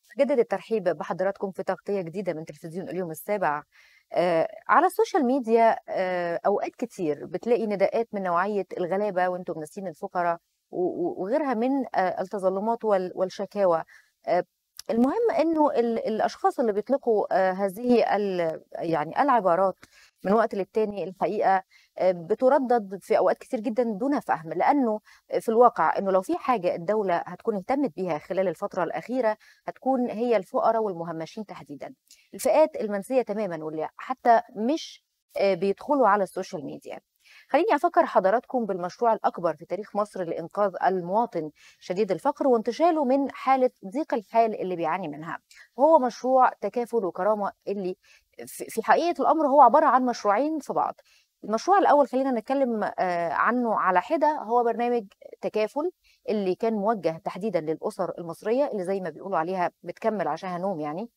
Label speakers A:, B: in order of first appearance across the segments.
A: جدد الترحيب بحضراتكم في تغطية جديدة من تلفزيون اليوم السابع آه، على السوشيال ميديا آه، أوقات كتير بتلاقي نداءات من نوعية الغلابة وانتم ناسين الفقراء و- و- وغيرها من آه، التظلمات وال- والشكاوى آه، المهم انه ال- الاشخاص اللي بيطلقوا آه، هذه ال- يعني العبارات من وقت للتاني الحقيقه آه، بتردد في اوقات كتير جدا دون فهم لانه في الواقع انه لو في حاجه الدوله هتكون اهتمت بيها خلال الفتره الاخيره هتكون هي الفقراء والمهمشين تحديدا الفئات المنسيه تماما واللي حتى مش آه، بيدخلوا على السوشيال ميديا خليني افكر حضراتكم بالمشروع الاكبر في تاريخ مصر لانقاذ المواطن شديد الفقر وانتشاله من حاله ضيق الحال اللي بيعاني منها وهو مشروع تكافل وكرامه اللي في في حقيقه الامر هو عباره عن مشروعين في بعض المشروع الاول خلينا نتكلم آه، عنه على حده هو برنامج تكافل اللي كان موجه تحديدا للاسر المصريه اللي زي ما بيقولوا عليها بتكمل عشانها نوم يعني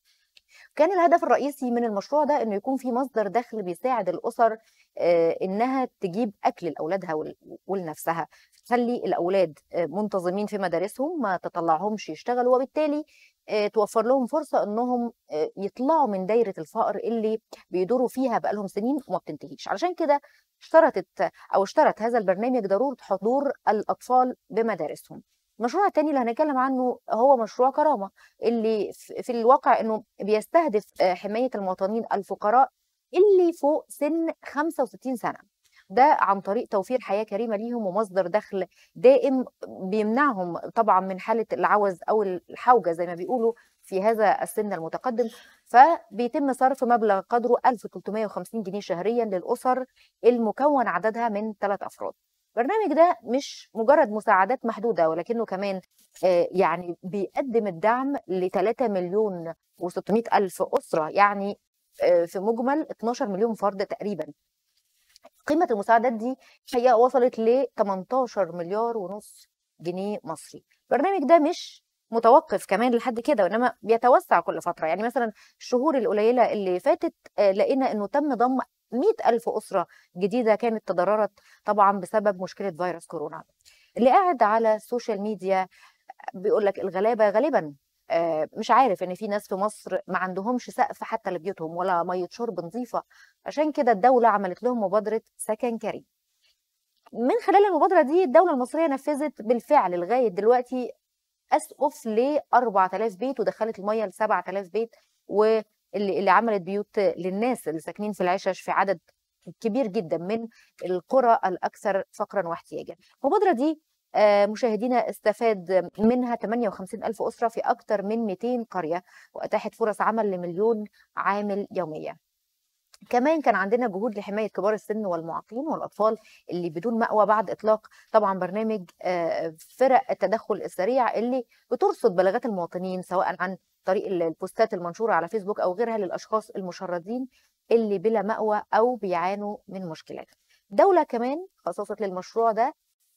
A: كان الهدف الرئيسي من المشروع ده انه يكون في مصدر دخل بيساعد الاسر آه، انها تجيب اكل لاولادها ول- ولنفسها تخلي الاولاد آه، منتظمين في مدارسهم ما تطلعهمش يشتغلوا وبالتالي آه، توفر لهم فرصه انهم آه، يطلعوا من دايره الفقر اللي بيدوروا فيها بقالهم سنين وما بتنتهيش علشان كده اشترطت او اشترط هذا البرنامج ضروره حضور الاطفال بمدارسهم المشروع التاني اللي هنتكلم عنه هو مشروع كرامه اللي في في الواقع انه بيستهدف آه، حمايه المواطنين الفقراء اللي فوق سن 65 سنه ده عن طريق توفير حياه كريمه ليهم ومصدر دخل دائم بيمنعهم طبعا من حاله العوز او الحوجه زي ما بيقولوا في هذا السن المتقدم فبيتم صرف مبلغ قدره 1350 جنيه شهريا للاسر المكون عددها من ثلاث افراد البرنامج ده مش مجرد مساعدات محدوده ولكنه كمان آه، يعني بيقدم الدعم ل 3 مليون و600 الف اسره يعني آه، في مجمل 12 مليون فرد تقريبا قيمه المساعدات دي الحقيقه وصلت ل 18 مليار ونص جنيه مصري البرنامج ده مش متوقف كمان لحد كده وانما بيتوسع كل فتره يعني مثلا الشهور القليله اللي فاتت آه، لقينا انه تم ضم 100 ألف أسرة جديدة كانت تضررت طبعا بسبب مشكلة فيروس كورونا اللي قاعد على السوشيال ميديا بيقول لك الغلابه غالبا آه، مش عارف ان في ناس في مصر ما عندهمش سقف حتى لبيوتهم ولا ميه شرب نظيفه عشان كده الدوله عملت لهم مبادره سكن كريم من خلال المبادره دي الدوله المصريه نفذت بالفعل لغايه دلوقتي اسقف ل 4000 بيت ودخلت الميه ل 7000 بيت واللي اللي عملت بيوت للناس اللي ساكنين في العشش في عدد كبير جدا من القرى الاكثر فقرا واحتياجا المبادره دي آه، مشاهدينا استفاد منها 58 ألف أسرة في أكثر من 200 قرية وأتاحت فرص عمل لمليون عامل يوميا كمان كان عندنا جهود لحماية كبار السن والمعاقين والأطفال اللي بدون مأوى بعد إطلاق طبعا برنامج آه، فرق التدخل السريع اللي بترصد بلاغات المواطنين سواء عن طريق ال- البوستات المنشورة على فيسبوك أو غيرها للأشخاص المشردين اللي بلا مأوى أو بيعانوا من مشكلات الدولة كمان خصصت للمشروع ده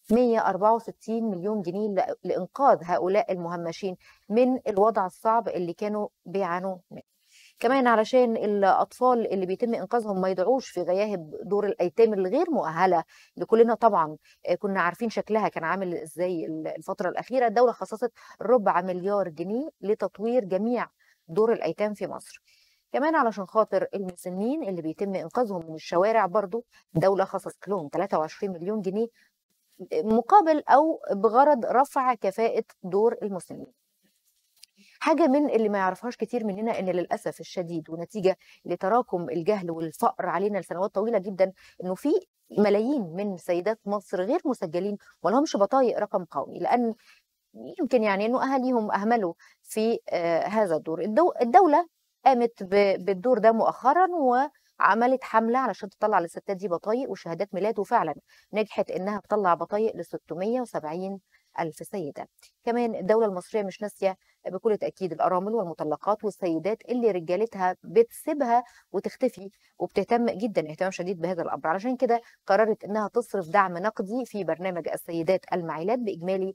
A: 164 مليون جنيه ل- لإنقاذ هؤلاء المهمشين من الوضع الصعب اللي كانوا بيعانوا منه كمان علشان الأطفال اللي بيتم إنقاذهم ما يضيعوش في غياهب دور الأيتام الغير مؤهلة اللي كلنا طبعا آه، كنا عارفين شكلها كان عامل إزاي الفترة الأخيرة الدولة خصصت ربع مليار جنيه لتطوير جميع دور الأيتام في مصر كمان علشان خاطر المسنين اللي بيتم إنقاذهم من الشوارع برضو الدولة خصصت لهم 23 مليون جنيه مقابل أو بغرض رفع كفاءة دور المسنين حاجة من اللي ما يعرفهاش كتير مننا ان للاسف الشديد ونتيجة لتراكم الجهل والفقر علينا لسنوات طويلة جدا انه في ملايين من سيدات مصر غير مسجلين ولهمش بطايق رقم قومي لان يمكن يعني انه اهاليهم اهملوا في آه، هذا الدور الدو الدولة قامت ب- بالدور ده مؤخرا وعملت حملة علشان تطلع للستات دي بطايق وشهادات ميلاد وفعلا نجحت انها تطلع بطايق ل 670 الف سيدة كمان الدولة المصرية مش ناسية بكل تأكيد الأرامل والمطلقات والسيدات اللي رجالتها بتسيبها وتختفي وبتهتم جدا اهتمام شديد بهذا الأمر علشان كده قررت إنها تصرف دعم نقدي في برنامج السيدات المعيلات بإجمالي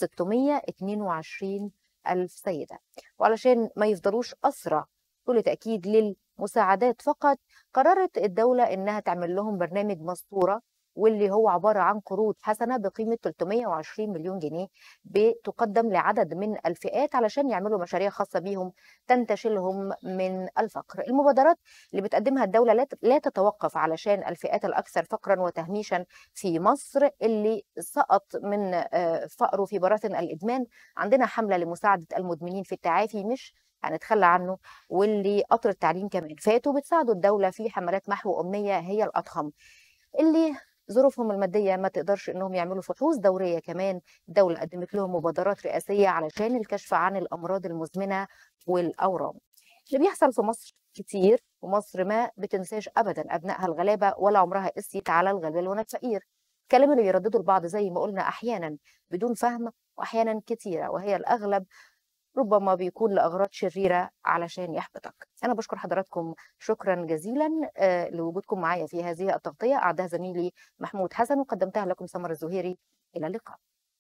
A: 622 ألف سيدة وعلشان ما يفضلوش أسرى بكل تأكيد للمساعدات فقط قررت الدولة إنها تعمل لهم برنامج مسطورة واللي هو عبارة عن قروض حسنة بقيمة 320 مليون جنيه بتقدم لعدد من الفئات علشان يعملوا مشاريع خاصة بيهم تنتشلهم من الفقر المبادرات اللي بتقدمها الدولة لا- لا تتوقف علشان الفئات الأكثر فقرا وتهميشا في مصر اللي سقط من آه، فقره في براثن الإدمان عندنا حملة لمساعدة المدمنين في التعافي مش هنتخلى عنه واللي قطر التعليم كمان فاتوا بتساعدوا الدولة في حملات محو أمنية هي الأضخم اللي ظروفهم المادية ما تقدرش انهم يعملوا فحوص دورية كمان الدولة قدمت لهم مبادرات رئاسية علشان الكشف عن الأمراض المزمنة والأورام اللي بيحصل في مصر كتير ومصر ما بتنساش أبدا أبنائها الغلابة ولا عمرها قست على الغلبان ولا الفقير الكلام اللي بيردده البعض زي ما قلنا أحيانا بدون فهم وأحيانا كتيرة وهي الأغلب ربما بيكون لأغراض شريرة علشان يحبطك أنا بشكر حضراتكم شكرا جزيلا آه، لوجودكم معايا في هذه التغطية أعدها زميلي محمود حسن وقدمتها لكم سمر الزهيري إلى اللقاء